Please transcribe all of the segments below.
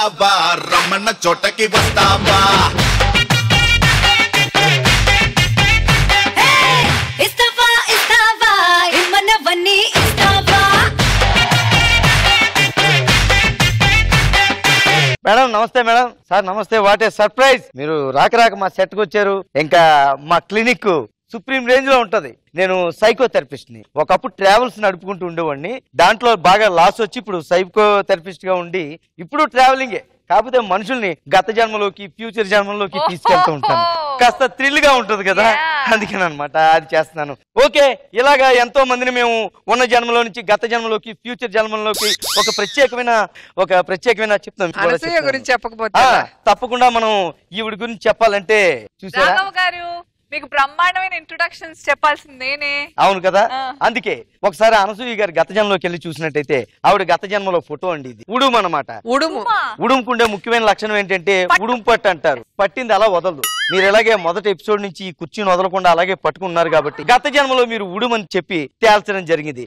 వస్తావా రమ్మన్న చోటకి వస్తావా ఇస్తావా ఇస్తావా ఇమ్మన్నవన్నీ ఇస్తావా మేడం నమస్తే మేడం సార్ నమస్తే వాట్ ఏ సర్ప్రైజ్ మీరు రాక రాక మా సెట్ కు వచ్చారు ఇంకా మా క్లినిక్ సుప్రీం రేంజ్ లో ఉంటది నేను సైకోథెరపిస్ట్ ని ఒకప్పుడు ట్రావెల్స్ నడుపుకుంటూ ఉండేవాడిని దాంట్లో బాగా లాస్ వచ్చి ఇప్పుడు సైకోథెరపిస్ట్ గా ఉండి ఇప్పుడు ట్రావెలింగే కాకపోతే మనుషుల్ని గత జన్మలోకి ఫ్యూచర్ జన్మలోకి తీసుకెళ్తూ ఉంటాను కాస్త థ్రిల్ గా ఉంటది కదా అందుకని అనమాట అది చేస్తున్నాను ఓకే ఇలాగా ఎంతో మందిని మేము ఉన్న జన్మలో నుంచి గత జన్మలోకి ఫ్యూచర్ జన్మలోకి ఒక ప్రత్యేకమైన ఒక ప్రత్యేకమైన చెప్తాం మీకు కూడా అనసూయ చెప్తాను. గురించి చెప్పకపోతే ఆ, ఎలా? తప్పకుండా మనం ఈవిడ గురించి చెప్పాలంటే చూసారా రాఘవ్ గారు మీకు బ్రహ్మాండమైన ఇంట్రొడక్షన్స్ చెప్పాల్సింది నేనే అవును కదా ఆ. అందుకే ఒకసారి అనసూయ గారు గత జన్మలోకి వెళ్ళి చూసినట్టయితే ఆవిడ గత జన్మలో ఫోటో అండి ఇది ఉడుము అనమాట ఉడుము ఉమా, ఉడుముకుండే ముఖ్యమైన లక్షణం ఏంటంటే ఉడుము పట్టు అంటారు పట్టింది అలా వదలదు మీరు ఎలాగే మొదటి ఎపిసోడ్ నుంచి ఈ కుర్చీని వదలకుండా అలాగే పట్టుకున్నారు కాబట్టి గత జన్మలో మీరు ఉడుమని చెప్పి తేల్చడం జరిగింది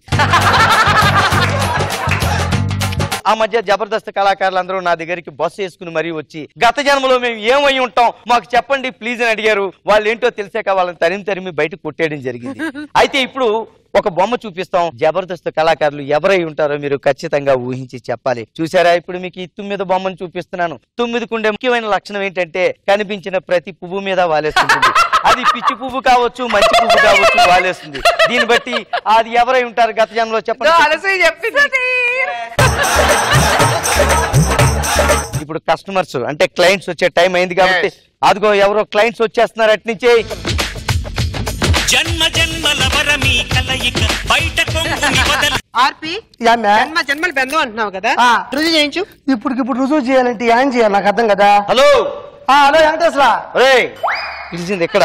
ఆ మధ్య జబర్దస్త్ కళాకారులందరూ నా దగ్గరికి బస్సు వేసుకుని మరీ వచ్చి గత జన్మలో మేము ఏమై ఉంటాం మాకు చెప్పండి ప్లీజ్ అని అడిగారు వాళ్ళు ఏంటో తెలిసాక వాళ్ళని తరిమి తరిమి బయటకు కొట్టేయడం జరిగింది అయితే ఇప్పుడు ఒక బొమ్మ చూపిస్తాం జబర్దస్త్ కళాకారులు ఎవరై ఉంటారో మీరు ఖచ్చితంగా ఊహించి చెప్పాలి చూసారా ఇప్పుడు మీకు ఈ తొమ్మిది బొమ్మను చూపిస్తున్నాను తొమ్మిదికి ఉండే ముఖ్యమైన లక్షణం ఏంటంటే కనిపించిన ప్రతి పువ్వు మీద వాలేస్తుంది అది పిచ్చి పువ్వు కావచ్చు మంచి పువ్వు కావచ్చు వాలేస్తుంది దీన్ని బట్టి అది ఎవరై ఉంటారు గత జన్మలో ఇదో చెప్పండి అనసూయ చెప్పింది ఇప్పుడు కస్టమర్స్ అంటే క్లయింట్స్ వచ్చే టైం అయింది కాబట్టి అదిగో ఎవరో క్లయింట్స్ వచ్చేస్తున్నారు అట్నుంచి జన్మ జన్మల వరమీ కలయిక బయట కొంగుని వదల ఆర్పి యామ్మే? జన్మ జన్మలు బెందం అంటున్నావు కదా ఆ. రుజువు చేయించు ఇప్పుడు ఇప్పుడు రుజువు చేయాలంటే ఏం చేయాలి నాకు అర్థం కదా హలో ఆ, హలో వెంకటేశ్వర రే పిలిచింది ఎక్కడ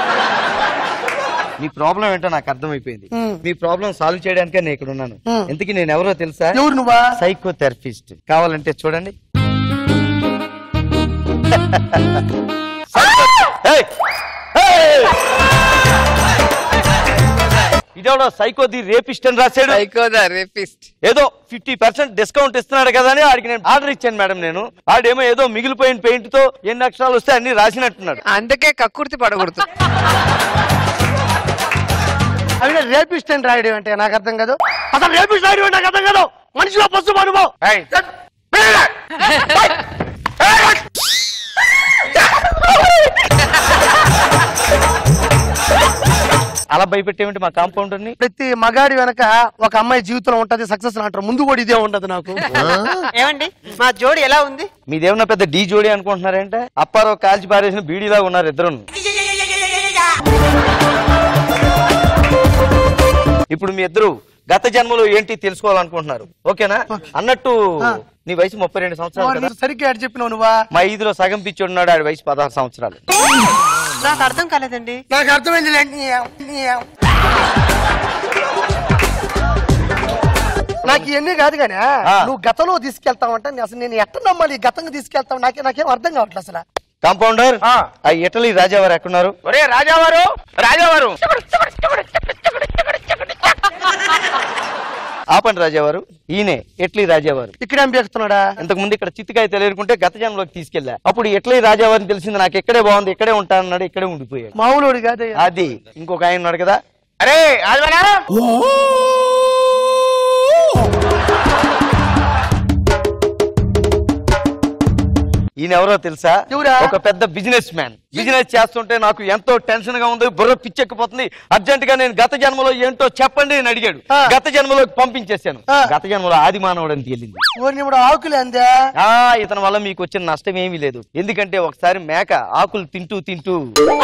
మీ ప్రాబ్లం ఏంటో నాకు అర్థమైపోయింది మ్. మీ ప్రాబ్లం సాల్వ్ చేయడానికే నేను ఇక్కడ ఉన్నాను మ్. ఇంతకీ నేను ఎవరో తెలుసా ఎవరు నువ్వా సైకోథెరపిస్ట్ కావాలంటే చూడండి ఏయ్! ఏయ్! ఇదెవడో సైకో ది రేపిస్ట్ అని రాశాడు సైకోదా రేపిస్ట్ ఏదో ఫిఫ్టీ పర్సెంట్ డిస్కౌంట్ ఇస్తున్నాడు కదా అని ఆడికి నేను ఆర్డర్ ఇచ్చాను మేడం నేను ఆడేమో ఏదో మిగిలిపోయిన పెయింట్ తో ఎన్ని అక్షరాలు వస్తే అన్ని రాసినట్టున్నాడు అందుకే కక్కుర్తి పడకూడదు అవి రేపిస్ట్ అని రాయడం అంటే నాకు అర్థం కాదు అసలు రేపిస్ట్ రాయడం అంటే నాకు అర్థం కాదు మనిషిలో పశు అనుభవం ఏయ్! అలా భయపెట్టేమిటి మా కాంపౌండర్ ని ప్రతి మగాడి వెనక ఒక అమ్మాయి జీవితంలో ఉంటది సక్సెస్ అంటారు ముందు కూడా ఇదే ఉంటది నాకు ఏమండి మా జోడి ఎలా ఉంది మీదేమన్నా పెద్ద డీ జోడి అనుకుంటున్నారంటే అప్పారావు కాల్చి పారేసిన బీడీలా ఉన్నారు ఇద్దరు ఇప్పుడు మీ ఇద్దరు గత జన్మలో ఏంటి తెలుసుకోవాలనుకుంటున్నారు ఓకేనా అన్నట్టు నీ వయసు ముప్పై రెండు సంవత్సరాలు కదా నువ్వు సరిగ్గా ఆడ చెప్పినావు నువ్వా మా ఐదులో సగం పిచ్చి ఉన్నాడు ఆడి వయసు పదహారు సంవత్సరాలు నాకు అర్థం కాలేదండి నాకు అర్థమైంది నాకు ఇవన్నీ కాదు కానీ ఆ. నువ్వు గతంలో తీసుకెళ్తావంటే నేను అసలు నేను ఎట్ట నమ్మాలి ఈ గతంగా తీసుకెళ్తావు నాకే నాకేం అర్థం కావట్లేదు అసలు కాంపౌండర్ ఆ ఇటలీ రాజావారు ఎక్కడున్నారు ఒరే రాజావారు రాజావారు ఆపండి రాజావారు ఈయనే ఇటలీ రాజావారు ఇక్కడేం బీకుతున్నాడా ఇంతకు ముందు ఇక్కడ చిత్తకాయ తెలియకుంటే గత జన్మలోకి తీసుకెళ్ళా అప్పుడు ఇట్లీ రాజావారిని తెలిసింది నాకు ఇక్కడే బాగుంది ఇక్కడే ఉంటానన్నాడు ఇక్కడే ఉండిపోయాడు మామూలుడు కాదయ్యా అది ఇంకొక ఆయన ఉన్నాడు కదా అరే రాజవారా ఈయన ఎవరో తెలుసా ఎవరా? ఒక పెద్ద బిజినెస్ మ్యాన్ బిజినెస్ చేస్తుంటే నాకు ఎంతో టెన్షన్ గా ఉంది బుర్ర పిచ్చెక్కిపోతుంది అర్జెంట్ గా నేను గత జన్మలో ఏంటో చెప్పండి అని అడిగాడు ఆ. గత జన్మలోకి పంపించేశాను ఆ. గత జన్మలో ఆది మానవుడు అని తేలింది ఓరి ఇప్పుడు ఆకులే అందే ఆ ఇతని వల్ల మీకు వచ్చిన నష్టం ఏమీ లేదు ఎందుకంటే ఒకసారి మేక ఆకులు తింటూ తింటూ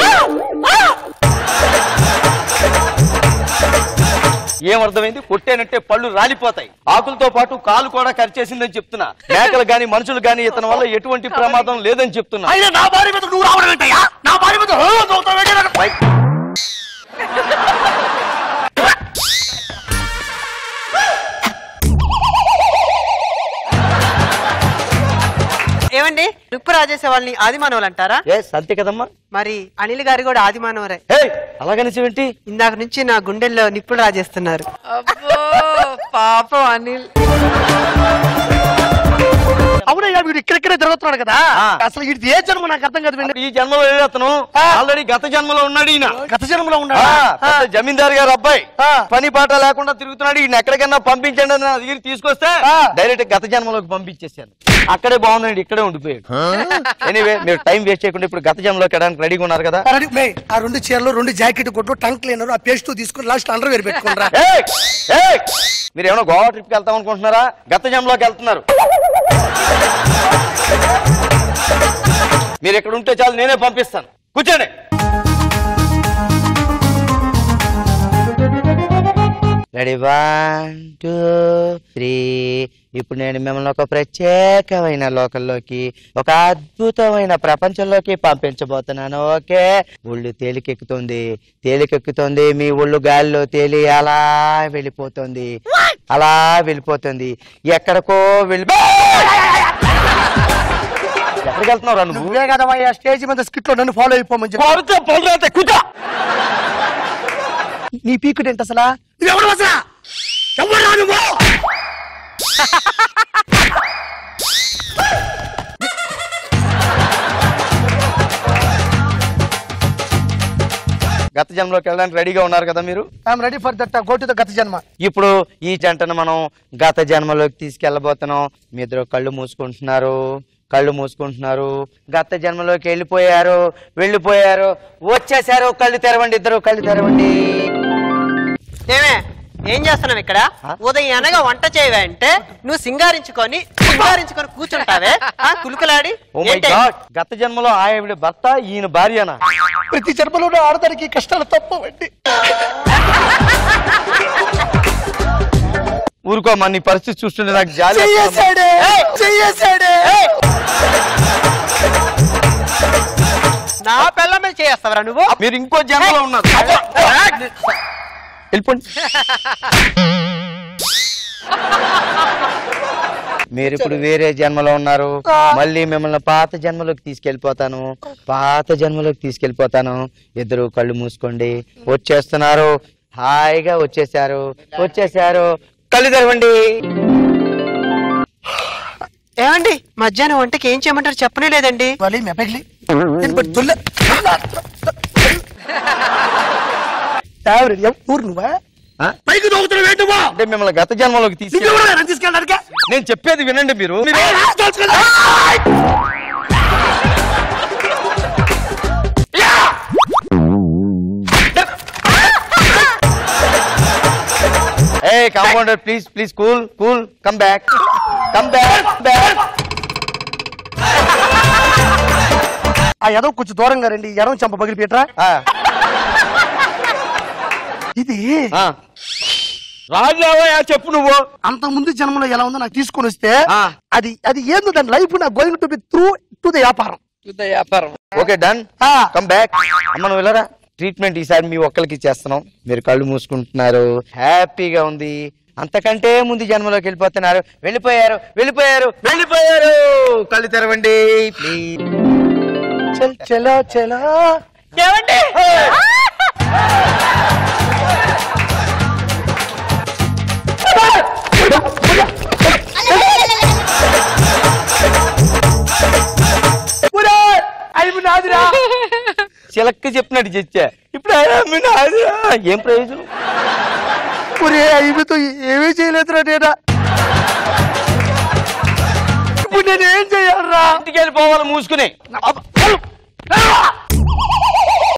ఏమర్థమైంది కొట్టేనంటే పళ్ళు రాలిపోతాయి ఆకులతో పాటు కాలు కూడా ఖర్చేసిందని చెప్తున్నా మేకలు గాని మనుషులు గాని ఇతని వల్ల ఎటువంటి ప్రమాదం లేదని చెప్తున్నా అయినా నా భార్య మీద నువ్వు రావడం ఏంటయ్యా నా భార్య మీద హో నవ్వుతావేంటి నాకు? ఏమండి రుక్కు రాజేసే వాళ్ళని ఆదిమానవులు అంటారా ఏ అంతే కదమ్మా మరి అనిల్ గారు కూడా ఆదిమానవరే హే అలాగనిసేంటి ఇందాక నుంచి నా గుండెల్లో నిప్పులు రాజేస్తున్నారు అబ్బో పాపం అనిల్ అవునయ్యా వీడు ఇక్కడిక్కడే తిరుగుతున్నాడు కదా ఆ. అసలు ఇది ఏ జన్మ నాకు అర్థం కాదు వీడు. ఈ జన్మలో లేడు అతను ఆ. ఆల్రెడీ గత జన్మలో ఉన్నాడు ఈయన గత జన్మలో ఆ, ఉన్నాడు పెద్ద జమీందారు గారు అబ్బాయి ఆ. పని పాట లేకుండా తిరుగుతున్నాడు ఈయన ఎక్కడికైనా పంపించండి అని నా దగ్గరికి తీసుకొస్తే ఆ. డైరెక్ట్ గత జన్మలోకి పంపించేశాను అక్కడే బాగుందండి ఇక్కడే ఉండిపోయాడు ఎనీవే మీరు టైం వేస్ట్ చేయకుండా ఇప్పుడు గత జన్మలోకి వెళ్ళడానికి రెడీగా ఉన్నారు కదా రెడీ, మే, ఆ రెండు చీరలు రెండు జాకెట్ కొట్టు టంగ్ క్లీనర్ ఆ పేస్ట్ తీసుకుని లాస్ట్ అండర్ వేరు పెట్టుకుంటా ఏయ్! ఏయ్! మీరు ఏమైనా గోవా ట్రిప్కి వెళ్తాం అనుకుంటున్నారా గత జన్మలోకి వెళ్తున్నారు మీరు ఇక్కడ ఉంటే చాలు నేనే పంపిస్తాను కూర్చోండి రెడీ వన్ టూ త్రీ ఇప్పుడు నేను మిమ్మల్ని ఒక ప్రత్యేకమైన లోకంలోకి ఒక అద్భుతమైన ప్రపంచంలోకి పంపించబోతున్నాను ఓకే ఒళ్ళు తేలికెక్కుతుంది తేలికెక్కుతుంది మీ ఒళ్ళు గాలిలో తేలి అలా వెళ్ళిపోతుంది అలా వెళ్ళిపోతుంది ఎక్కడికో వెళ్ళి ఎక్కడికి వెళ్తున్నావు నువ్వు నువ్వే కదా స్టేజ్ మీద స్కిట్ లో నన్ను ఫాలో అయిపోమని చెప్పి కొడితే పొలరాతే కూర్చో నీ పీకుడు ఏంటి అసలు నువ్వెవడు అసలు ఎవరు నువ్వు గత జన్మలోకి వెళ్ళడానికి రెడీగా ఉన్నారు కదా మీరు I'm ready for that go to the గత జన్మ ఇప్పుడు ఈ జంటను మనం గత జన్మలోకి తీసుకెళ్ళబోతున్నాం మీ ఇద్దరు కళ్ళు మూసుకుంటున్నారు కళ్ళు మూసుకుంటున్నారు గత జన్మలోకి వెళ్ళిపోయారు వెళ్ళిపోయారు వచ్చేసారు కళ్ళు తెరవండి ఇద్దరు కళ్ళు తెరవండి ఏమే ఏం చేస్తున్నావు ఇక్కడ ఉదయం అనగా వంట చేయవే అంటే నువ్వు సింగారించుకొని సింగారించుకొని కూర్చుంటావే ఆ, కులుకులాడి ఓ మై ఏంటి? గాడ్ గత జన్మలో ఆవిడ భర్త ఈయన భార్యనా ప్రతి జన్మలోనూ ఆడదానికి కష్టాలు తప్పవండి ఊరుకోమా నీ పరిస్థితి చూస్తుంటే నాకు జాలి వేస్తుంది. చెయ్యేశాడే చెయ్యేశాడే నా పిల్ల మీద చేస్తావరా నువ్వు మీరు ఇంకో జన్మలో ఉన్నారు వెళ్ళిపోండి మీరు ఇప్పుడు వేరే జన్మలో ఉన్నారు మళ్ళీ మిమ్మల్ని పాత జన్మలోకి తీసుకెళ్ళిపోతాను పాత జన్మలోకి తీసుకెళ్ళిపోతాను ఇద్దరు కళ్ళు మూసుకోండి వచ్చేస్తున్నారు హాయిగా వచ్చేసారు వచ్చేసారు కళ్ళు తెరవండి ఏమండి మధ్యాహ్నం వంటకి ఏం చేయమంటారు చెప్పనే లేదండి వాళ్ళు మెపగిలి నేను బట్టి తొల్ల ఎవరు ఊరు నువ్వా ఆ? పైకి దోగుతున్నావు ఏంటి నువ్వు అంటే మిమ్మల్ని గత జన్మలోకి తీసుకెళ్ళి నువ్వెవరు నన్ను తీసుకెళ్ళడానికి నేను చెప్పేది వినండి మీరు మీరు ఏ compounder please please cool cool come back come back back ఆ ఎదవ కొంచెం దూరంగా రండి ఈ ఎడవ చంప పగిలి పీట్రా ఇది రాజావయ్యా చెప్పు నువ్వు అంత ముందు జన్మలో ఎలా ఉందో నాకు తీసుకొని వస్తే ఆ. అది అది ఏందో దాని లైఫ్ నా going to be through to the వ్యాపారం ఓకే డన్ ఆ. కమ్ బ్యాక్ అమ్మ నువ్వు వెళ్ళరా ట్రీట్మెంట్ ఈసారి మీ ఒక్కరికి ఇచ్చేస్తున్నాం మీరు కళ్ళు మూసుకుంటున్నారు హ్యాపీగా ఉంది అంతకంటే ముందు జన్మలోకి వెళ్ళిపోతున్నారు వెళ్ళిపోయారు వెళ్ళిపోయారు వెళ్ళిపోయారు కళ్ళు తెరవండి ప్లీజ్ చల్ చలో చలో ఏమండి చిలక్క చెప్పినట్టు చచ్చా ఇప్పుడు ఆయన మీ నాదిరా. ఏం ప్రయోజనం ఒరే అయిపోతూ ఏమీ చేయలేదురా నేనా ఇప్పుడు నేను ఏం చేయాలరా ఇంటికి వెళ్ళిపోవాలి మూసుకుని ఆ!